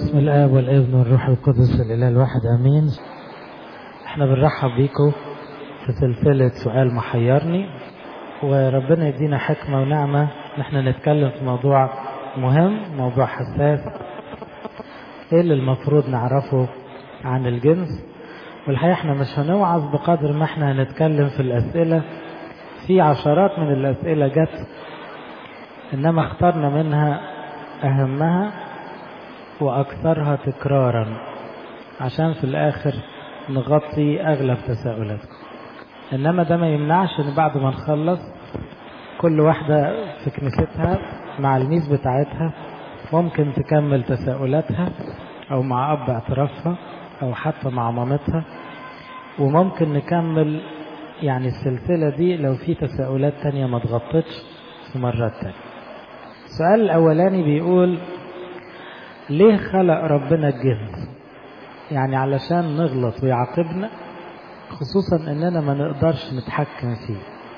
باسم الآب والابن والروح القدس الإله الواحد آمين احنا بنرحب بيكم في سلسلة سؤال محيرني وربنا يدينا حكمة ونعمة نحن نتكلم في موضوع مهم موضوع حساس ايه اللي المفروض نعرفه عن الجنس والحقيقة احنا مش هنوعظ بقدر ما احنا هنتكلم في الأسئلة في عشرات من الأسئلة جت إنما اخترنا منها أهمها وأكثرها تكرارا عشان في الآخر نغطي أغلب تساؤلاتكم إنما ده ما يمنعش إن بعد ما نخلص كل واحدة في كنيستها مع الميز بتاعتها ممكن تكمل تساؤلاتها أو مع أب اعترافها أو حتى مع مامتها وممكن نكمل يعني السلسلة دي لو في تساؤلات تانية ما تغطتش في مرات تانية السؤال الأولاني بيقول ليه خلق ربنا الجنس يعني علشان نغلط ويعاقبنا خصوصا اننا ما نقدرش نتحكم فيه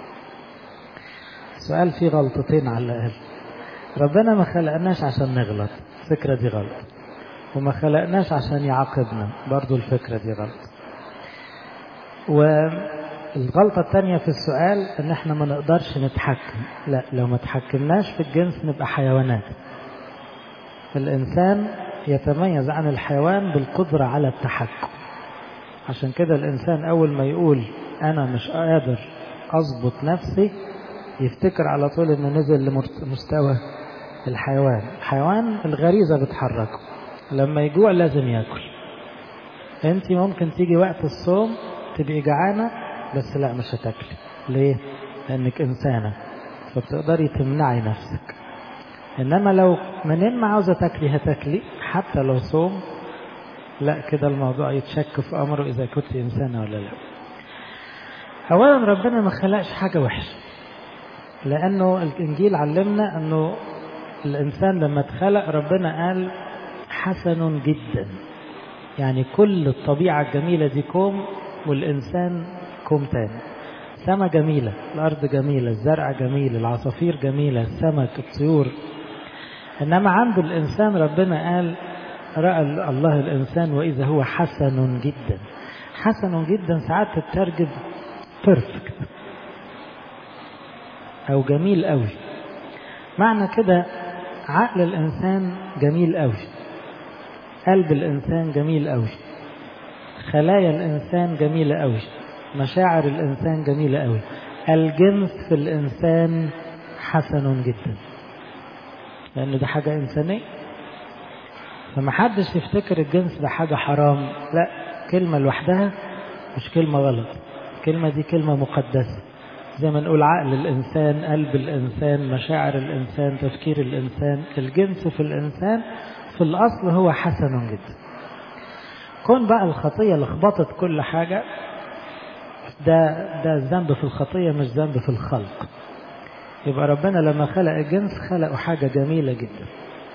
سؤال فيه غلطتين على الاقل ربنا ما خلقناش عشان نغلط الفكرة دي غلط وما خلقناش عشان يعاقبنا برضو الفكرة دي غلط والغلطة الثانية في السؤال ان احنا ما نقدرش نتحكم لا لو ما تحكمناش في الجنس نبقى حيوانات الإنسان يتميز عن الحيوان بالقدرة على التحكم عشان كده الإنسان أول ما يقول أنا مش قادر أضبط نفسي يفتكر على طول إنه نزل لمستوى الحيوان الحيوان الغريزة بتحركه لما يجوع لازم ياكل انت ممكن تيجي وقت الصوم تبقي جعانة بس لا مش هتاكلي ليه لانك انسانة فبتقدري تمنعي نفسك انما لو منين ما عاوزه تاكلي هتاكلي حتى لو صوم لا كده الموضوع يتشك في امره اذا كنت انسانه ولا لا اولا ربنا ما خلقش حاجه وحشه لانه الانجيل علمنا انه الانسان لما اتخلق ربنا قال حسن جدا يعني كل الطبيعه الجميله دي كوم والانسان كوم تاني السماء جميلة الأرض جميلة الزرع جميل العصافير جميلة السمك الطيور إنما عند الإنسان ربنا قال رأى الله الإنسان وإذا هو حسن جدا حسن جدا ساعات تترجم بيرفكت أو جميل قوي معنى كده عقل الإنسان جميل قوي قلب الإنسان جميل قوي خلايا الإنسان جميلة قوي مشاعر الإنسان جميلة قوي الجنس في الإنسان حسن جدا لأن ده حاجة إنسانية فما حدش يفتكر الجنس ده حاجة حرام لا كلمة لوحدها مش كلمة غلط الكلمة دي كلمة مقدسة زي ما نقول عقل الإنسان قلب الإنسان مشاعر الإنسان تفكير الإنسان الجنس في الإنسان في الأصل هو حسن جدا كون بقى الخطية لخبطت كل حاجة ده ده الذنب في الخطية مش ذنب في الخلق يبقى ربنا لما خلق الجنس خلقه حاجة جميلة جدا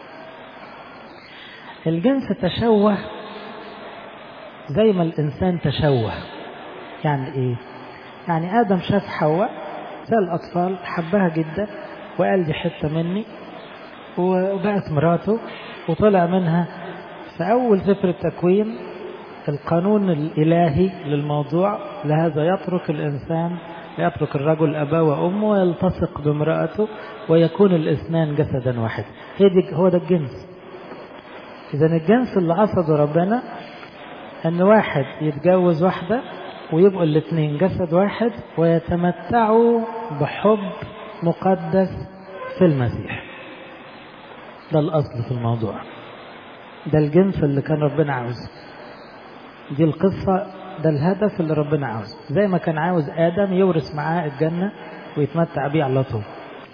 الجنس تشوه زي ما الإنسان تشوه يعني إيه يعني آدم شاف حواء زي الأطفال حبها جدا وقال دي حتة مني وبقت مراته وطلع منها في أول سفر التكوين القانون الإلهي للموضوع لهذا يترك الإنسان يترك الرجل أباه وأمه ويلتصق بامرأته ويكون الاثنان جسدا واحد هي دي هو ده الجنس إذا الجنس اللي قصده ربنا أن واحد يتجوز واحدة ويبقوا الاثنين جسد واحد ويتمتعوا بحب مقدس في المسيح ده الأصل في الموضوع ده الجنس اللي كان ربنا عاوزه دي القصة ده الهدف اللي ربنا عاوزه زي ما كان عاوز آدم يورث معاه الجنة ويتمتع بيه على طول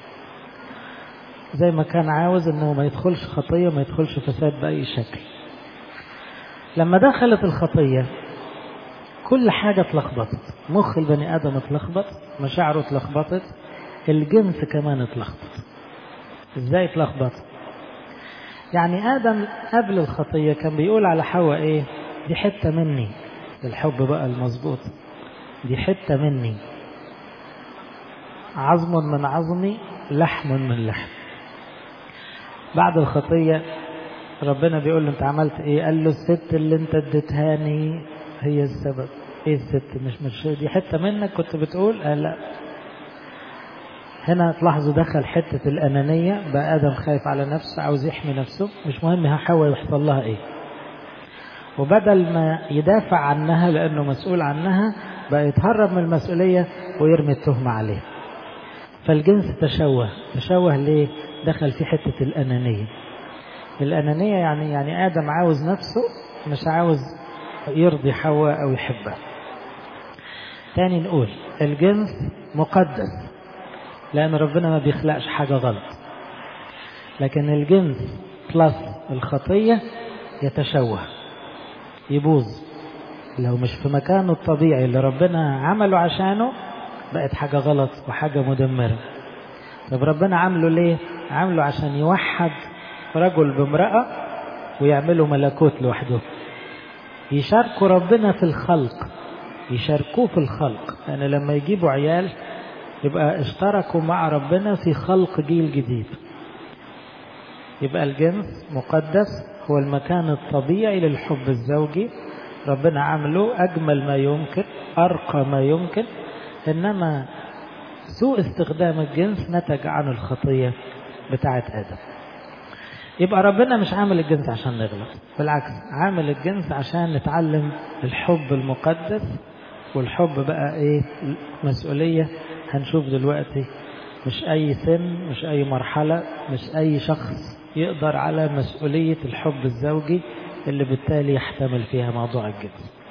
زي ما كان عاوز انه ما يدخلش خطية ما يدخلش فساد بأي شكل لما دخلت الخطية كل حاجة اتلخبطت مخ البني آدم اتلخبط مشاعره اتلخبطت الجنس كمان اتلخبط ازاي اتلخبط يعني آدم قبل الخطية كان بيقول على حواء ايه دي حتة مني الحب بقى المظبوط دي حتة مني عظم من عظمي لحم من لحم بعد الخطية ربنا بيقول له انت عملت ايه قال له الست اللي انت اديتهاني هي السبب ايه الست مش مش دي حته منك كنت بتقول قال لا هنا تلاحظوا دخل حته الانانيه بقى ادم خايف على نفسه عاوز يحمي نفسه مش مهم حواء يحصل لها ايه وبدل ما يدافع عنها لانه مسؤول عنها بقى يتهرب من المسؤوليه ويرمي التهمه عليه فالجنس تشوه تشوه ليه دخل في حته الانانيه الانانيه يعني يعني ادم عاوز نفسه مش عاوز يرضي حواء او يحبها تاني نقول الجنس مقدس لان ربنا ما بيخلقش حاجه غلط لكن الجنس بلس الخطيه يتشوه يبوظ لو مش في مكانه الطبيعي اللي ربنا عمله عشانه بقت حاجه غلط وحاجه مدمره طب ربنا عامله ليه عامله عشان يوحد رجل بامراه ويعملوا ملكوت لوحده يشاركوا ربنا في الخلق يشاركوه في الخلق لأن يعني لما يجيبوا عيال يبقى اشتركوا مع ربنا في خلق جيل جديد يبقى الجنس مقدس هو المكان الطبيعي للحب الزوجي ربنا عمله أجمل ما يمكن أرقى ما يمكن إنما سوء استخدام الجنس نتج عن الخطية بتاعة آدم يبقى ربنا مش عامل الجنس عشان نغلط بالعكس عامل الجنس عشان نتعلم الحب المقدس والحب بقى ايه مسؤولية هنشوف دلوقتي مش اي سن مش اي مرحلة مش اي شخص يقدر على مسؤولية الحب الزوجي اللي بالتالي يحتمل فيها موضوع الجنس